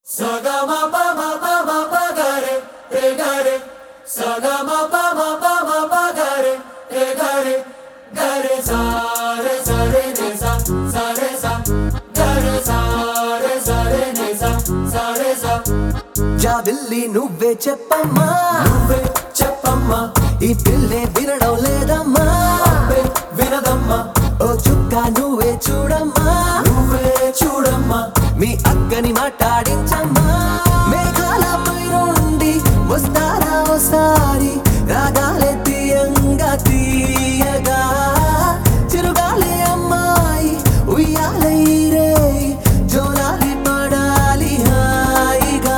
సగమ పమ పమ పగరే రే గరే సగమ పమ పమ పగరే రే గరే గరే సారే సరే నే సా సరే సా గరే సారే సరే నే సా సరే సా జాబిల్లి నువ్వే చెప్పమ్మా నువ్వే చెప్పమ్మా ఈ పిల్లే వినడం లేదమ్మా అబ్బే వినదమ్మా ఓ చుక్క నువ్వే చూడమ్మా నువ్వే చూడమ్మా మీ అక్కని మాట్లాడించమ్మా మేఘాలపై నుండి వస్తారా ఓసారి రాగాలే తీయంగా తీయగా చిరుగాలి అమ్మాయి ఉయ్యాలై రే జోలాలి పడాలి హాయిగా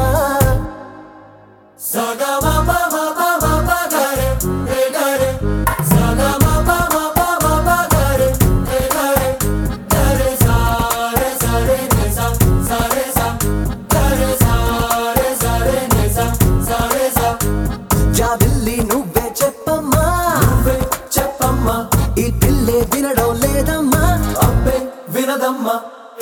సగమ పమ పమ పగరే రే గరే సగమ పమ పమ పగరే రే గరే గరే సారే సరే నే సా సరే సా గరే సారే సరే నే సా సరే సా జాబిల్లి నువ్వే చెప్పమ్మా నువ్వే చెప్పమ్మా ఈ పిల్లే వినడం లేదమ్మా అబ్బే వినదమ్మా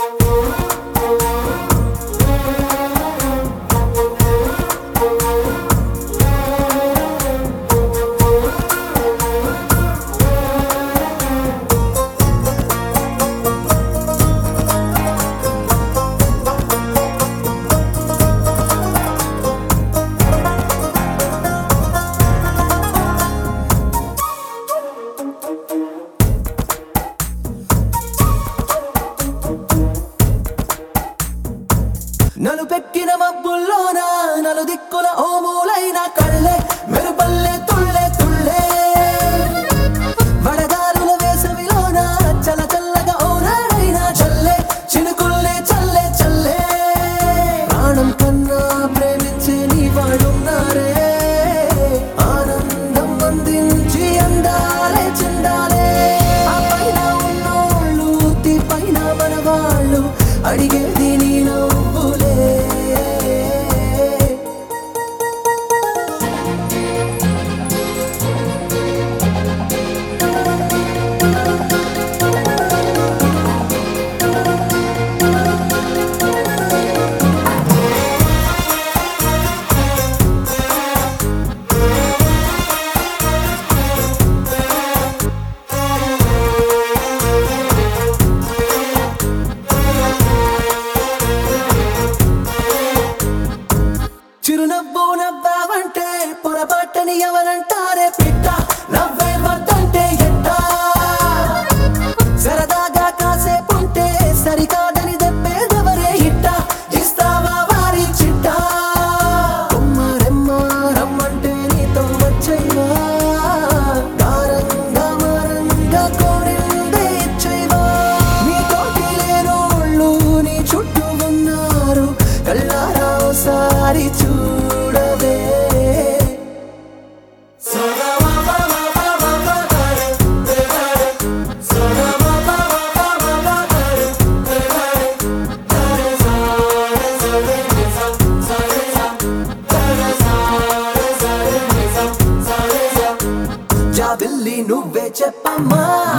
నలు పెట్టిన మబ్బుల్లోన నలు దిక్కుల ఓ మూలైన కళ్ళే మెరుపల్లె తుళ్ళే తుళ్ళే వడగాలుల వేసవిలోన చల్ల చల్లగా ఓ నాడైనా చల్లే చినుకుల్లే చల్లే చల్లే ప్రాణం కన్నా ప్రేమించే నీ వాడున్నారే ఆనందం అందించి అందాలే చెందాలే ఆ పైన ఉన్నోళ్ళు తీ పైన మనవాళ్ళు అడిగేది నీ నవ్వులే చిరునవ్వు నవ్వావంటే పొరపాటని ఎవరంటారే పిట్ట నవ్వే వద్దంటే ఎట్టా సరదాగా కాసేపుంటే సరికాదని దెబ్బేదెవరే ఇట్ట ఇస్తావా వారి చిట్ట కొమ్మ రెమ్మ రమ్మంటే నీతో వచ్చైవా దారంగా మరంగా కోరిందే ఇచ్చైవా నీ తోటి లేనోళ్ళు నీ చుట్టూ ఉన్నారు కళ్ళారా ఓసారి చూడవే సగమ పమ పమ పగరే రే గరే సగమ పమ పమ పగరే రే గరే గరే సారే సరే నే సా సరే సా గరే సారే సరే నే సా సరే సా జాబిల్లి నువ్వే చెప్పమ్మా